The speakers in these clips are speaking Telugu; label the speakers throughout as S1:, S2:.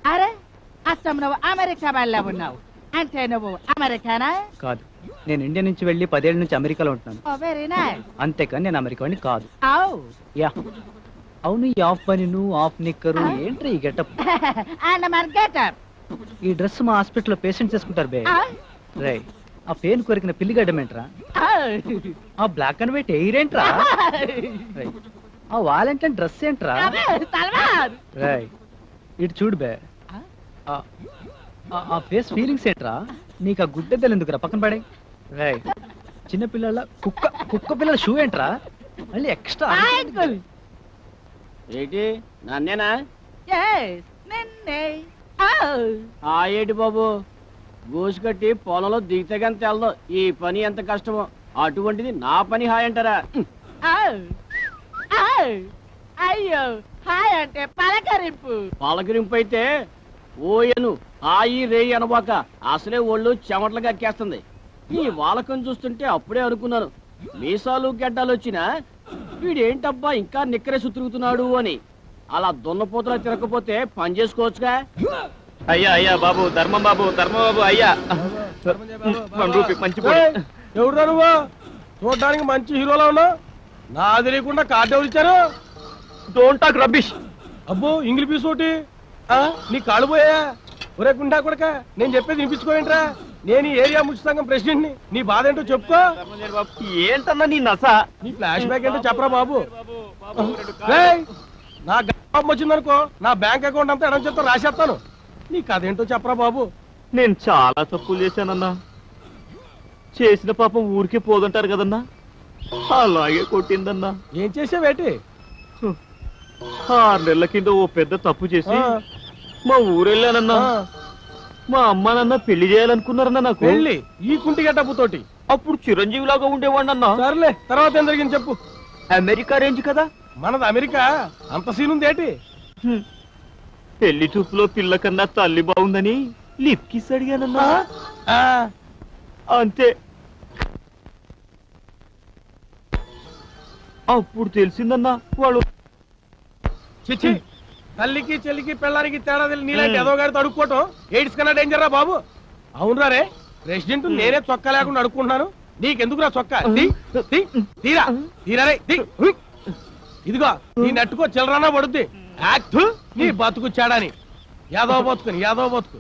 S1: అరే అస్సం నువ్వు అమెరికా వెళ్ళ ఉన్నావు అంటే నువ్వు అమెరికానా
S2: కాదు నేను ఇండియా నుంచి వెళ్ళి పదేళ్ళ నుంచి అమెరికాలో ఉంటున్నాను
S1: ఓ వెరీ నైస్
S2: అంతేకాని నేను అమెరికా వాడిని కాదు
S1: అవు
S2: యా అవును ఈ ఆఫ్ బనీను ఆఫ్ నిక్కరు ఏంట్రా ఈ గెటప్
S1: అండ్ మన గెటప్
S2: ఈ డ్రెస్ మా హాస్పిటల్లో పేషెంట్స్ వేసుకుంటారు బే రై ఆ పేను కొరికిన పిల్లిగడ్డం ఏంట్రా ఆ బ్లాక్ అండ్ వైట్ ఎయిర్ ఏంట్రా రై ఆ వాలంటైన్ డ్రెస్ ఏంట్రా
S1: సల్మాన్
S2: రై ఇటు చూడు బే ఆ- ఆ- ఆ ఫేస్ ఫీలింగ్స్ ఏంట్రా నీకు ఆ గుడ్డెద్దలు ఎందుకురా పక్కన పడే రై చిన్న పిల్లల కుక్క కుక్క పిల్లల షూ ఏంట్రా మళ్ళీ ఎక్స్ట్రా
S1: అంకుల్
S3: ఏంటి నన్నేనా
S1: yes నిన్నే oh
S3: ఆ ఏంటి బాబు గోసు కట్టి పొలంలో దిగితే కానీ తెలదు ఈ పని ఎంత కష్టమో అటువంటిది నా పని హాయ్ అంటారా
S1: oh oh అయ్యో హాయ్ అంటే పలకరింపు
S3: పలకరింపు అయితే ఓయను హాయి రేయి అనబాక అసలే ఒళ్ళు చెమటలు కక్కేస్తుంది ఈ వాలకం చూస్తుంటే అప్పుడే అనుకున్నాను మీసాలు గడ్డాలు వచ్చినా వీడేంటబ్బా ఇంకా నిక్కరేసి తిరుగుతున్నాడు అని అలా దున్నపోతలా తిరగకపోతే పని చేసుకోవచ్చుగా
S4: అయ్యా అయ్యా బాబు ధర్మం బాబు ధర్మం బాబు అయ్యా వన్ రూపీ మంచి పొడి.
S5: ఎవరు నువ్వు చూడడానికి మంచి హీరోలా ఉన్నావు నా తెలియకుండా కార్డు ఎవరు ఇచ్చారు
S4: డోంట్ టాక్ రబ్బిష్
S5: అబ్బో ఇంగ్లీష్ పీస్ ఒకటి ఆ, నీ కాళ్ళు పోయా ఒరే గుండా కొడక నేను చెప్పేది వినిపించుకోవేంట్రా నేను ఈ ఏరియా ముఖ్య సంఘం ప్రెసిడెంట్ ని నీ బాధ ఏంటో చెప్పుకో
S4: ఏంటన్నా నీ నస
S5: నీ ఫ్లాష్ బ్యాక్ ఏంటో చెప్పరా బాబు రేయ్, నా గర్భం వచ్చిందనుకో నా బ్యాంక్ అకౌంట్ అంతా ఎడం చేత్తో రాసేస్తాను నీ కథ ఏంటో చెప్పరా బాబు
S4: నేను చాలా తప్పులు చేశానన్నా చేసిన పాపం ఊరికే పోదంటారు కదన్నా అలాగే కొట్టిందన్నా
S5: ఏం చేసావేటి
S4: ఆరు నెలల కింద ఓ పెద్ద తప్పు చేసి మా ఊరెళ్ళానన్నా మా అమ్మ నాన్న పెళ్లి చేయాలనుకున్నారన్నా నాకు
S5: వెళ్ళి ఈ కుంటి గడ్డపుతోటి
S4: అప్పుడు చిరంజీవి లాగా ఉండేవాడినన్నా
S5: సర్లే తర్వాత ఏం జరిగింది చెప్పు
S4: అమెరికా రేంజ్ కదా
S5: మనది అమెరికా అంత సీన్ ఉంది ఏంటి
S4: హ్మ్. పెళ్లి చూపులో పిల్ల కన్నా తల్లి బాగుందని లిప్ కిస్ అడిగానన్నా
S5: ఆ,
S4: అంతే అప్పుడు తెలిసిందన్నా వాళ్ళు
S5: చిచ్చి తల్లికి చెల్లికి పిల్లానికి తేడా తెలియని నీలాంటి ఏదో గారితో అడుక్కోవటం ఎయిడ్స్ కన్నా డేంజర్ రా బాబు అవునరా రే ప్రెసిడెంట్ నేనే చొక్కా లేకుండా అడుక్కుంటున్నాను నీకెందుకురా చొక్కా తీ, తీ, తీరా తీరా రే తీ. ఉయ్. ఇదిగో నీ నెట్టుకో చిల్లరన్నా పడుద్ది యాక్ట్ నీ బతుకు చాడని యాదవ బతుకుని యాదవ బతుకు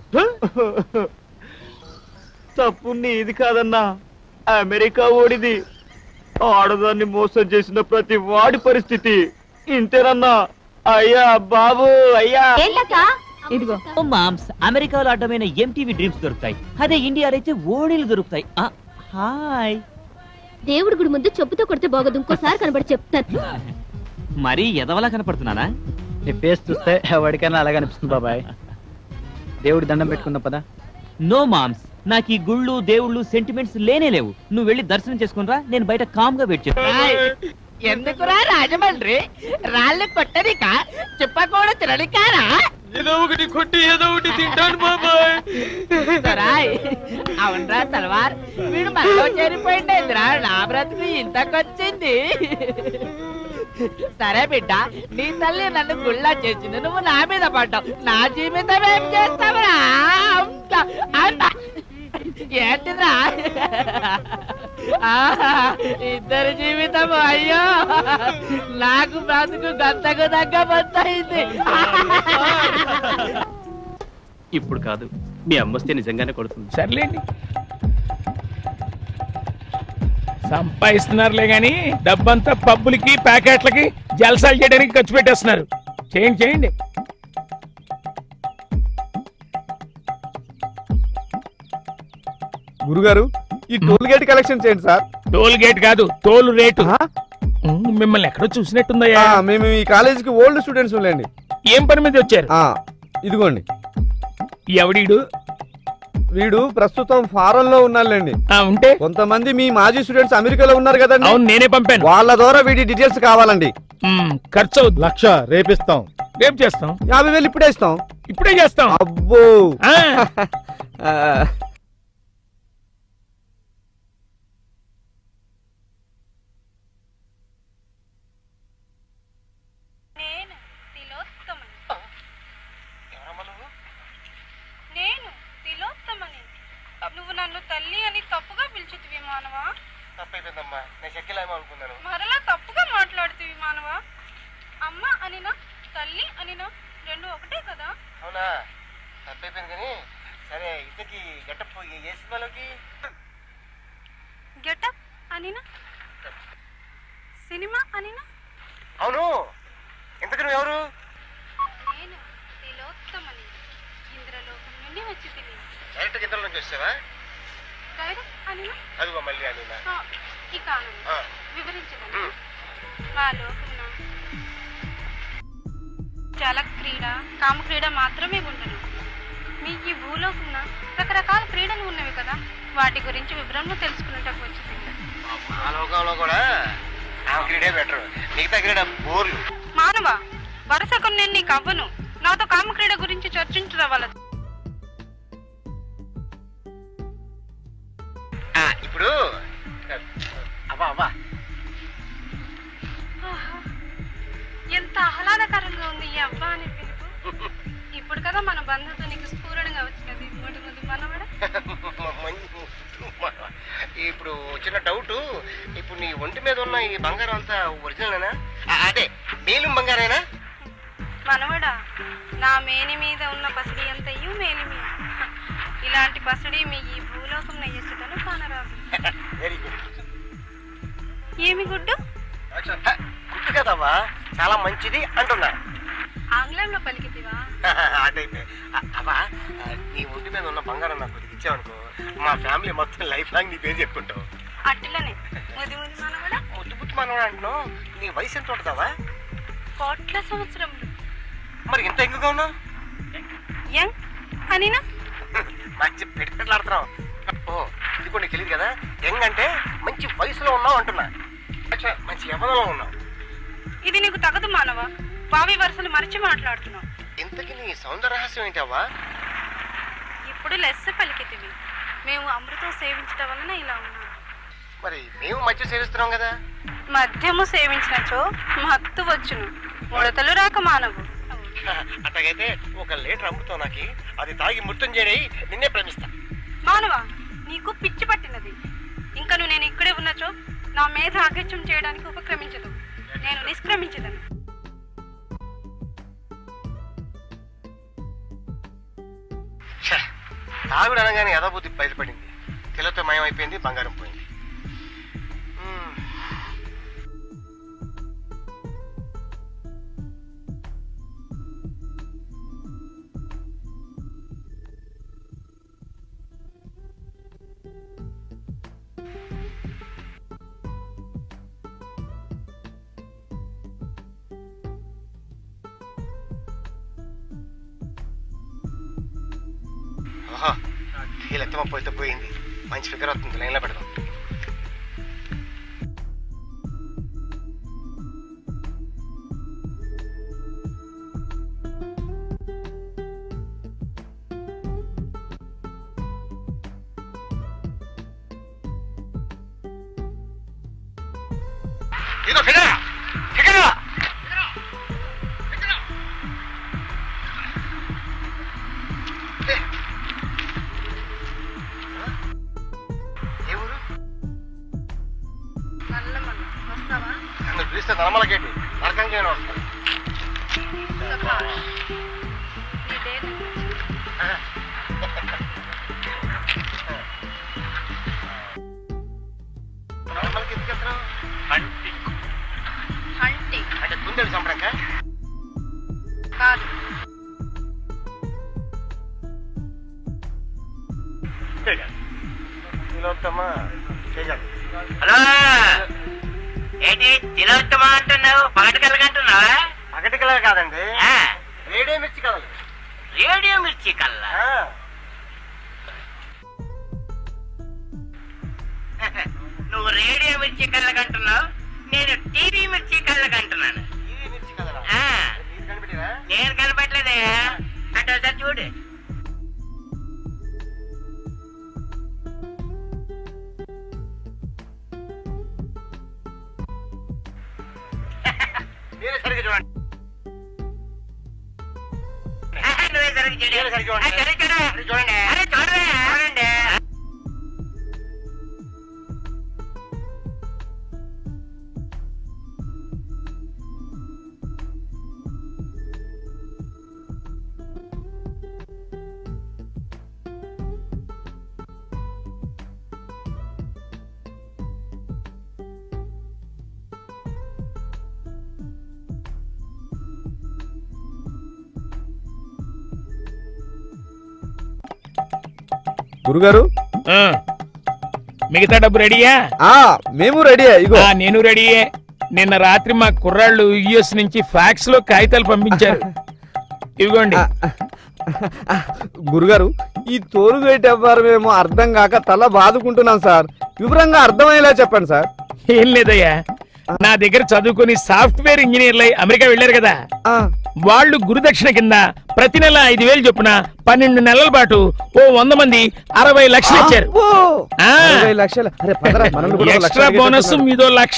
S4: తప్పు నీది కాదన్నా అమెరికా ఓడిది ఆడదాన్ని మోసం చేసిన ప్రతి వాడి పరిస్థితి ఇంతేనన్నా అయ్యా బాబు అయ్యా
S6: ఇదిగో మామ్స్ అమెరికాలో అడ్డమైన ఎంటీవీ డ్రీమ్స్ దొరుకుతాయి అదే ఇండియాలో అయితే ఓణీలు దొరుకుతాయి ఆ, హాయ్
S7: దేవుడి గుడి ముందు చెప్పుతో కొడితే బాగోదు ఇంకోసారి కనబడి చెప్తాను
S6: మరీ ఎదవలా కనపడుతున్నానా
S2: నీ ఫేస్ చూస్తే ఎవరికైనా అలాగే అనిపిస్తుంది బాబాయ్ దేవుడి దండం పెట్టుకుందాం పదా
S6: నో మామ్స్ నాకు ఈ గుళ్ళు దేవుళ్ళు సెంటిమెంట్స్ లేనే లేవు నువ్వు వెళ్ళి దర్శనం చేసుకునిరా నేను బయట కామ్ గా వెయిట్ చేస్తాను
S1: ఎందుకురా రాజమండ్రి రాళ్ళు కొట్టనిక చెప్పకూడ తిననికారా
S5: ఏదో ఒకటి కొట్టి ఏదో ఒకటి తింటాను బాబాయ్
S1: సరాయ్ అవునరా తలవార్ వీడు మనలో చేరిపోయిండేదిరా నా బ్రతుకు ఇంతకొచ్చింది సరే బిడ్డ నీ తల్లి నన్ను గుళ్ళ చేసింది నువ్వు నా మీద పడ్డావు నా జీవితం ఏం చేస్తావురా అంత, అంత. ఏంటిరా ఆహా, ఇద్దరి జీవితం అయ్యో నాకు బ్రతుకు గంతకు దగ్గ బొత్తయింది
S4: ఇప్పుడు కాదు మీ అమ్మస్తే నిజంగానే కొడుతుంది
S8: సర్లేండి సంపాదిస్తున్నారులే గాని డబ్బంతా పబ్బులకి ప్యాకెట్లకి జలసాలు చేయడానికి ఖర్చు పెట్టేస్తున్నారు చేయండి చేయండి
S9: గురుగారు ఈ టోల్ గేట్ కలెక్షన్ చేయండి సార్
S8: టోల్ గేట్ కాదు టోల్ రేటు ఉమ్, మిమ్మల్ని ఎక్కడో చూసినట్టుందయ్యా
S9: ఆ, మేము ఈ కాలేజీకి ఓల్డ్ స్టూడెంట్స్ లేండి
S8: ఏం పని మీద వచ్చారు
S9: ఆ, ఇదిగోండి
S8: ఎవడీడు
S9: వీడు ప్రస్తుతం ఫారెన్ లో ఉన్నారులేండి
S8: ఉంటే
S9: కొంతమంది మీ మాజీ స్టూడెంట్స్ అమెరికాలో ఉన్నారు కదండి
S8: అవును నేనే పంపాను
S9: వాళ్ళ ద్వారా వీడి డీటెయిల్స్ కావాలండి
S8: ఖర్చు అవుద్ది.
S9: లక్ష రేపిస్తాం
S8: రేపు చేస్తాం
S9: యాభై వేలు ఇప్పుడే ఇస్తాం
S8: ఇప్పుడే చేస్తాం
S9: అబ్బో
S8: ఆ.
S9: ఆ,
S10: తప్పైపోయిందమ్మా నేను చెక్కిలేమో అనుకున్నాను
S11: మరలా తప్పుగా మాట్లాడుతీవి మానవ అమ్మ అనినా తల్లి అనినా రెండు ఒకటే కదా
S10: అవునా తప్పైపోయింది కానీ సరే ఇంతకీ గెటప్ ఏ సినిమాలోకి
S11: గెటప్ అనినా సినిమా అనినా
S10: అవును ఇంతకీ నువ్వు ఎవరు
S11: నేను తిలోత్తమని ఇంద్రలోకం నుండి వచ్చి తిని
S10: డైరెక్ట్ ఇద్దరు నుంచి వచ్చావా
S11: డైరెక్ట్ అనినా
S10: అదిగో మళ్ళీ అనినా
S11: ఆ, ఇక ఆనంద్
S10: ఆ.
S11: వివరించగలను మా లోకమున జల క్రీడ కామ క్రీడ మాత్రమే ఉండను మీకు ఈ భూలోకమున రకరకాల క్రీడలు ఉన్నవి కదా వాటి గురించి వివరంలో తెలుసుకున్నట్టు వచ్చింది
S10: ఆ లోకంలో కూడా ఆ క్రీడే బెటర్ మిగతా క్రీడ బోర్లు
S11: మానవ వరుసకు నేను నీకు అవ్వను నాతో కామ క్రీడ గురించి చర్చించదవలదు
S10: ఆ, ఇప్పుడు అవ్వా అవ్వా
S11: ఆహా, ఎంత ఆహ్లాదకరంగా ఉంది ఈ అబ్బా అనే పిలుపు ఇప్పుడు కదా మన బంధుతో నీకు స్ఫూరణగా వచ్చినది ముడి ముడి మనవడ
S10: ఇప్పుడు చిన్న డౌట్ ఇప్పుడు నీ ఒంటి మీద ఉన్న ఈ బంగారం అంతా ఒరిజినలేనా ఆ, అదే మేలు బంగారేనా
S11: మనవడా నా మేని మీద ఉన్న పసిడి అంతయు మేలిమి ఇలాంటి పసిడి మీ ఈ భూలోకం నయ్యచ్చుటను కానరాదు
S10: వెరీ గుడ్
S11: ఏమి గుడ్డు
S10: గుర్తు కదవ్వా చాలా మంచిది అంటున్నా
S11: ఆంగ్లంలో పలికితివా
S10: అదైతే అవ్వా ఆ, నీ ఒంటి మీద ఉన్న బంగారం నాకు కొద్దిగా ఇచ్చావనుకో మా ఫ్యామిలీ మొత్తం లైఫ్ లాంగ్ నీ పేరు చెప్పుకుంటావు
S11: అట్లనే ముది ముది మనవడా
S10: ముద్దు పుట్టి మనవాడు అంటున్నావు నీ వయసు ఎంత ఉంటుందావా
S11: కోట్ల సంవత్సరములు
S10: మరి ఇంత ఎక్కువగా ఉన్నావు
S11: యంగ్ అనినా
S10: మంచి పెట్టులాడుతున్నావు ఓ ఇది కూడా నీకు తెలియదు కదా యంగ్ అంటే మంచి వయసులో ఉన్నావు అంటున్నా అచ్చా, మంచి యవనంలో ఉన్నావు
S11: ఇది నీకు తగదు మానవ బావి వరుసలు మరిచి మాట్లాడుతున్నావు
S10: ఇంతకీ నీ సౌందర్య రహస్యం ఏంటవ్వా
S11: ఇప్పుడు లెస్స పలికితివి మేము అమృతం సేవించడం వలన ఇలా ఉన్నాం
S10: మరి మేము మధ్య సేవిస్తున్నాం కదా
S11: మద్యము సేవించినచో మత్తు వచ్చును ముడతలు రాక మానవు
S10: అట్లాగైతే ఒక లీటర్ అమ్ముతావు నాకు అది తాగి మృతం చేయని నిన్నే ప్రేమిస్తా
S11: మానవ నీకు పిచ్చి పట్టినది ఇంకా నువ్వు నేను ఇక్కడే ఉన్నచో నా మీద ఆగత్యం చేయడానికి ఉపక్రమించదు నేను నిష్క్రమించదను
S10: ఛే, తాగుడు అనగానే యథాబుద్ధి బయటపడింది తెలతో మయం అయిపోయింది బంగారం పోయింది మ్మ్. ఓహో వీళ్ళెత్తమ పోతే పోయింది మంచి ఫిగర్ వస్తుంది లైన్లో పెడదాం ఇదిగో ఫిగర్ ఫిగర్ ఏ ఊరు
S11: నల్లమల్ల వస్తావా
S10: నన్ను పిలిస్తే నలమలకేంటి నరకంగా వస్తాను
S11: నీ డేట్
S10: నలమలకి ఎందుకు వెళ్తున్నావు
S11: హంటింగ్
S10: అంటే కుందేలు చంపడాక
S11: కాదు
S10: తిలోత్తమ్మా చేయాలి
S1: హలో ఏంటి తిలోత్తమా అంటున్నావు పగటి కలగంటున్నావా
S10: పగటి కలర్ కాదండి రేడియో మిర్చి కలర్
S1: రేడియో మిర్చి కల్లా నువ్వు రేడియో మిర్చి కళ్ళకంటున్నావు నేను టీవీ మిర్చి కళ్ళకంటున్నాను
S10: టీవీ మిర్చి కలరా
S1: ఆ,
S10: మీరు కనిపెట్టిరా
S1: నేను కనపట్లేదే అంటే ఒకసారి చూడు
S10: మీరే సరిగ్గా చూడండి
S1: ఆహా, నువ్వే సరిగ్గా చూడు.
S10: మీరే సరిగ్గా
S1: ఆ,
S10: చూడండి
S1: సరే చూడు.
S10: సరిగ్గా చూడండి
S1: అరే చూడవే చూడండి
S9: గురుగారు
S8: ఆ. మిగతా డబ్బు రెడీయా
S9: ఆ మేము రెడీ ఇగో
S8: ఆ, నేను రెడీయే నిన్న రాత్రి మా కుర్రాళ్ళు యుఎస్ నుంచి ఫ్యాక్స్ లో కాగితాలు పంపించారు ఇదిగోండి
S9: గురుగారు ఈ తోలుగేట వ్యాపారం ఏమో అర్థం కాక తల బాదుకుంటున్నాం సార్ వివరంగా అర్థమయ్యేలా చెప్పండి సార్
S8: ఏం లేదయ్యా నా దగ్గర చదువుకుని సాఫ్ట్వేర్ ఇంజనీర్లై అమెరికా వెళ్ళారు కదా వాళ్ళు గురుదక్షిణ కింద ప్రతి నెల ఐదు వేలు చొప్పున పన్నెండు నెలల పాటు ఓ వంద మంది అరవై లక్షలు ఇచ్చారు ఆ.
S9: అరవై లక్షలు అరే పదరా, మనల్ని కూడా ఒక లక్ష
S8: ఎక్స్ట్రా
S9: అడిగేటట్టున్నారు.
S8: బోనస్ మీదో లక్ష